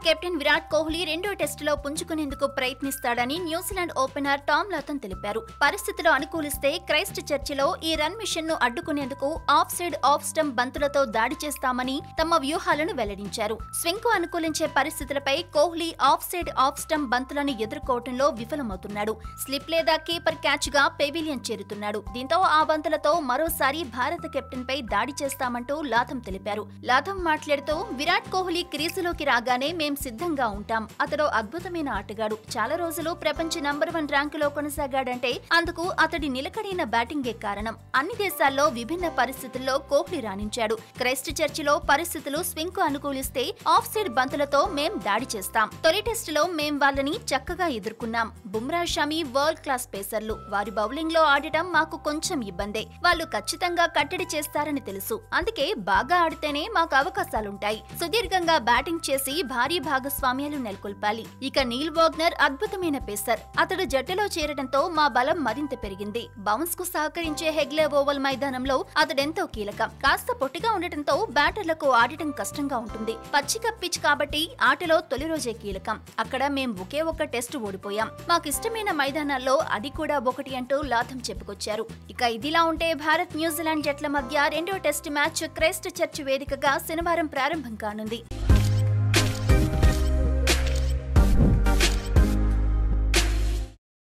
captain Virat Kohli రెండో టెస్టులో పుంజుకునేందుకు ప్రయత్నిస్తాడని న్యూజిలాండ్ ఓపెనర్ టామ్ లాథన్ తెలిపారు పరిస్థితులు అనుకూలిస్తే క్రైస్ట్ చర్చిలో ఈ రన్ మిషన్ ను అడ్డుకునేందుకు ఆఫ్ సైడ్ ఆఫ్ స్టంప్ బంతులతో దాడి చేస్తామని తమ వ్యూహాలను వెల్లడించారు స్వింగ్ కు అనుకూలించే పరిస్థితులపై Kohli off side off stump బంతులను ఎదుర్కోవటంలో విఫలమవుతున్నాడు స్లిప్ లేదా కీపర్ క్యాచ్ గా పెవిలియన్ చేరుతున్నాడు దీంతో ఆ బంతులతో మరోసారి భారత కెప్టెన్ పై దాడి చేస్తామంటూ లాథం తెలిపారు లాథం మాట్లాడుతూ విరాట్ కోహ్లీ క్రీజులోకి రాగానే మేం సిద్ధంగా ఉంటాం అతడు అద్భుతమైన ఆటగాడు చాలా రోజులు ప్రపంచ నంబర్ వన్ ర్యాంకులో కొనసాగాడంటే అందుకు అతడి నిలకడైన బ్యాటింగే కారణం అన్ని దేశాల్లో విభిన్న పరిస్థితుల్లో కోహ్లీ రాణించాడు క్రైస్ట్ చర్చిలో పరిస్థితులు స్వింగ్ కు అనుకూలిస్తే ఆఫ్ సైడ్ బంతులతో మేం దాడి చేస్తాం తొలి టెస్టులో మేం వాళ్ళని చక్కగా ఎదుర్కొన్నాం బుమ్రా షమి వరల్డ్ క్లాస్ పేసర్లు వారి బౌలింగ్ లో ఆడటం మాకు కొంచెం ఇబ్బందే వాళ్ళు ఖచ్చితంగా కట్టడి చేస్తారని తెలుసు అందుకే బాగా ఆడితేనే మాకు అవకాశాలుంటాయి సుదీర్ఘంగా బ్యాటింగ్ చేసి భారీ భాగస్వామ్యాలు నెలకొల్పాలి ఇక నీల్ వాగ్నర్ అద్భుతమైన పేసర్ అతడు జట్టులో చేరడంతో మా బలం మరింత పెరిగింది బౌన్స్ కు సహకరించే హెగ్లే ఓవల్ మైదానంలో అతడెంతో కీలకం కాస్త పొట్టిగా ఉండటంతో బ్యాటర్లకు ఆడటం కష్టంగా ఉంటుంది పచ్చిక పిచ్ కాబట్టి ఆటలో తొలి రోజే కీలకం అక్కడ మేం ఒకే ఒక్క టెస్ట్ ఓడిపోయాం మాకు ఇష్టమైన మైదానాల్లో అది కూడా ఒకటి అంటూ లాథం చెప్పుకొచ్చారు ఇక ఇదిలా ఉంటే భారత్ న్యూజిలాండ్ జట్ల మధ్య రెండో టెస్ట్ మ్యాచ్ క్రైస్ట్ చర్చ్ వేదికగా శనివారం ప్రారంభం కానుంది